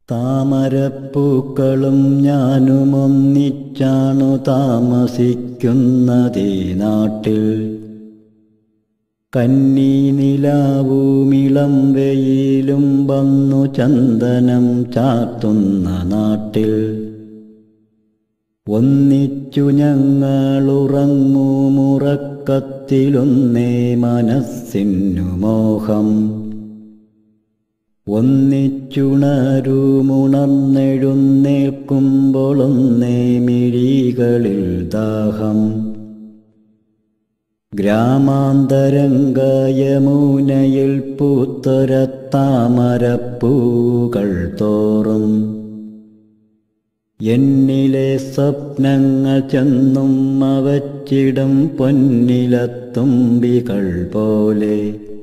താമരപ്പൂക്കളും ഞാനും ഒന്നിച്ചാണു താമസിക്കുന്നതീ നാട്ടിൽ കന്നി നിലാവുമിളം വെയിലും വന്നു ചന്ദനം ചാർത്തുന്ന നാട്ടിൽ ഒന്നിച്ചു ഞങ്ങളുറങ്ങുമുറക്കത്തിലൊന്നേ മനസ്സിനു മോഹം ഒന്നിച്ചുണരുമുണർന്നെഴുന്നേൽക്കുമ്പോളൊന്നേ മിഴികളിൽ ദാഹം ഗ്രാമാന്തരംഗയമുനയിൽ പൂത്തൊര താമരപ്പൂകൾ തോറും എന്നിലെ സ്വപ്നങ്ങൾ ചെന്നും അവച്ചിടും പൊന്നിലത്തുമ്പികൾ പോലെ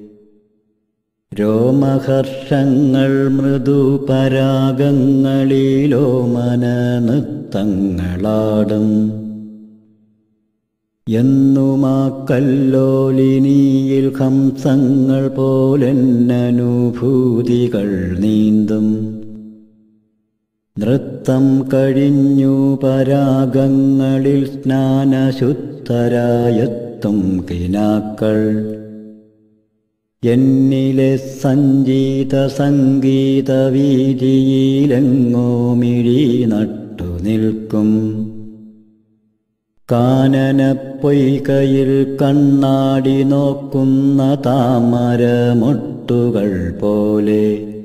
രോമഹർഷങ്ങൾ മൃദുപരാഗങ്ങളിലോ മനനൃത്തങ്ങളാടും എന്നുമാ കല്ലോലിനിയിൽ ഹംസങ്ങൾ പോലെന്നനുഭൂതികൾ നീന്തും നൃത്തം കഴിഞ്ഞു പരാഗങ്ങളിൽ സ്നാനശുദ്ധരായെത്തും കിനാക്കൾ എന്നിലെ സഞ്ജീത സംഗീത വീതിയിലെങ്ങോ മിഴി നട്ടു നിൽക്കും കാനനപ്പൊയ്കയിൽ കണ്ണാടി നോക്കുന്ന താമരമൊട്ടുകൾ പോലെ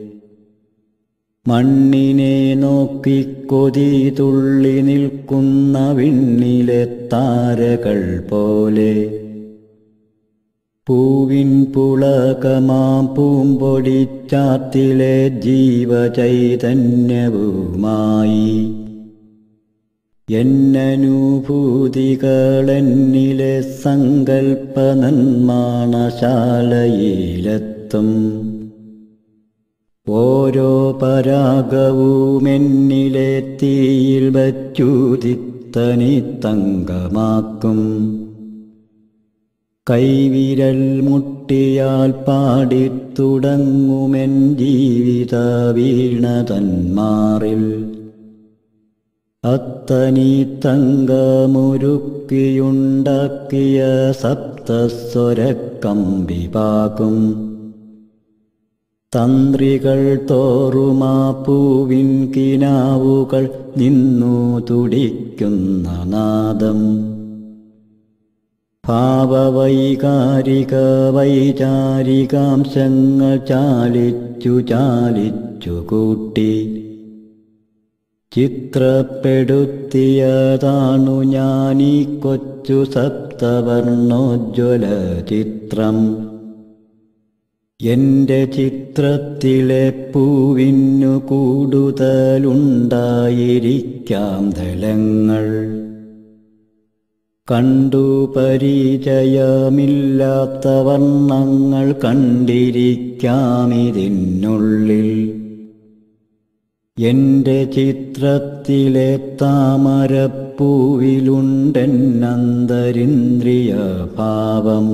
മണ്ണിനെ നോക്കി കൊതി തുള്ളി നിൽക്കുന്ന വിണ്ണിലെ താരകൾ പോലെ പൂവിൻ പുളകമാം പൂമ്പൊടിച്ചാത്തിലെ ജീവചൈതന്യവുമായി എന്നനുഭൂതികളെന്നിലെ സങ്കൽപ്പ നിർമ്മാണശാലയിലെത്തും ഓരോ പരാഗവുമെന്നിലെ തീയിൽ വച്ചുതിത്തനി തങ്കമാക്കും കൈവിരൽ മുട്ടിയാൽ പാടിത്തുടങ്ങുമെൻ ജീവിത വീണതന്മാറിൽ അത്തനി തങ്കമുരുക്കിയുണ്ടാക്കിയ സപ്തസ്വരക്കമ്പിപാകും തന്ത്രികൾ തോറുമാ പൂവിൻ കിനാവുകൾ നിന്നു തുടിക്കുന്ന നാദം ഭാവവൈകാരിക വൈചാരികാംശങ്ങൾ ചാലിച്ചു ചാലിച്ചു കൂട്ടി ചിത്രപ്പെടുത്തിയതാണു ഞാനീ കൊച്ചു സപ്തവർണോജ്വല ചിത്രം എന്റെ ചിത്രത്തിലെ പൂവിനു കൂടുതലുണ്ടായിരിക്കാം ദലങ്ങൾ കണ്ടു പരിചയമില്ലാത്ത വർണ്ണങ്ങൾ കണ്ടിരിക്കാമിതിനുള്ളിൽ എന്റെ ചിത്രത്തിലെ താമരപ്പൂവിലുണ്ടെന്നന്തരിന്ദ്രിയ ഭാവം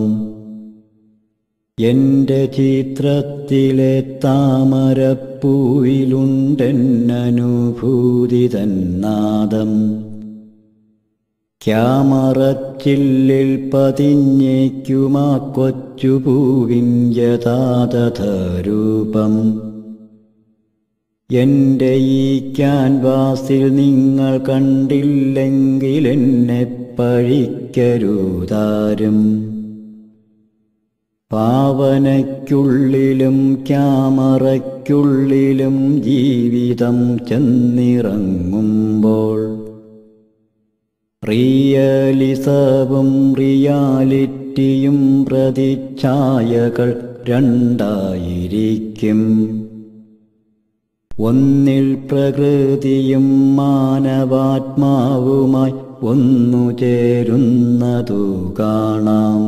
എന്റെ ചിത്രത്തിലെ താമരപ്പൂവിലുണ്ടെന്നനുഭൂതി തന്നാദം ക്യാമറച്ചില്ലിൽ പതിഞ്ഞേക്കുമാ കൊച്ചുപൂവിൻ യഥാതഥ രൂപം എന്റെ ഈ ക്യാൻവാസിൽ നിങ്ങൾ കണ്ടില്ലെങ്കിൽ എന്നെ പഴിക്കരുതാരും പാവനയ്ക്കുള്ളിലും ക്യാമറയ്ക്കുള്ളിലും ജീവിതം ചെന്നിറങ്ങുമ്പോൾ റിയലിസവും റിയാലിറ്റിയും പ്രതിച്ഛായകൾ രണ്ടായിരിക്കും ഒന്നിൽ പ്രകൃതിയും മാനവാത്മാവുമായി ഒന്നു ചേരുന്നതു കാണാം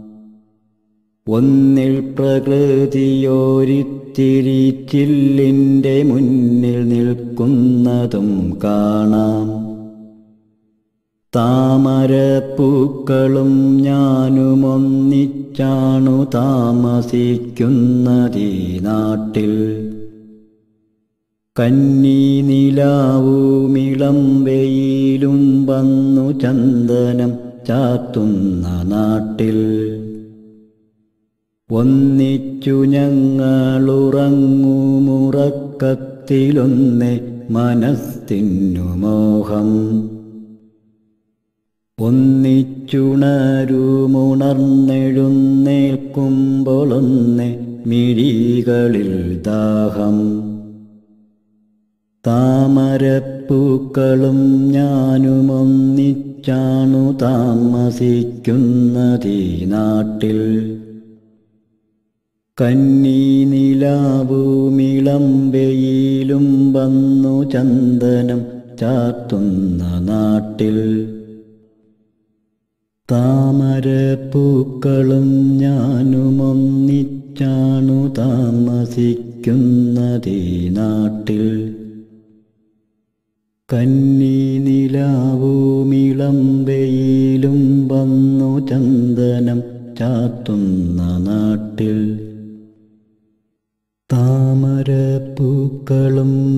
ഒന്നിൽ പ്രകൃതിയോരിത്തിരി ചില്ലിൻ്റെ മുന്നിൽ നിൽക്കുന്നതും കാണാം താമരപ്പൂക്കളും ഞാനും ഒന്നിച്ചാണു താമസിക്കുന്നതീ നാട്ടിൽ കന്നി നിലാവുമിളം വെയിലും വന്നു ചന്ദനം ചാത്തുന്ന നാട്ടിൽ ഒന്നിച്ചു ഞങ്ങളുറങ്ങുമുറക്കത്തിലൊന്നെ മനസ്സിന്നു മോഹം ഒന്നിച്ചുണരുമുണർന്നെഴുന്നേൽക്കുമ്പോളൊന്നെ മിഴികളിൽ ദാഹം താമരപ്പൂക്കളും ഞാനുമൊന്നിച്ചാണു താമസിക്കുന്നതീ നാട്ടിൽ കന്നി നിലാവുമിളം വെയിലും വന്നു ചന്ദനം ചാത്തുന്ന നാട്ടിൽ താമരപ്പൂക്കളും ഞാനുമൊന്നിച്ചാണു താമസിക്കുന്നതീ നാട്ടിൽ കന്നി നിലാവുമിളം വെയിലും വന്നു ചന്ദനം ചാത്തുന്ന നാട്ടിൽ താമരപ്പൂക്കളും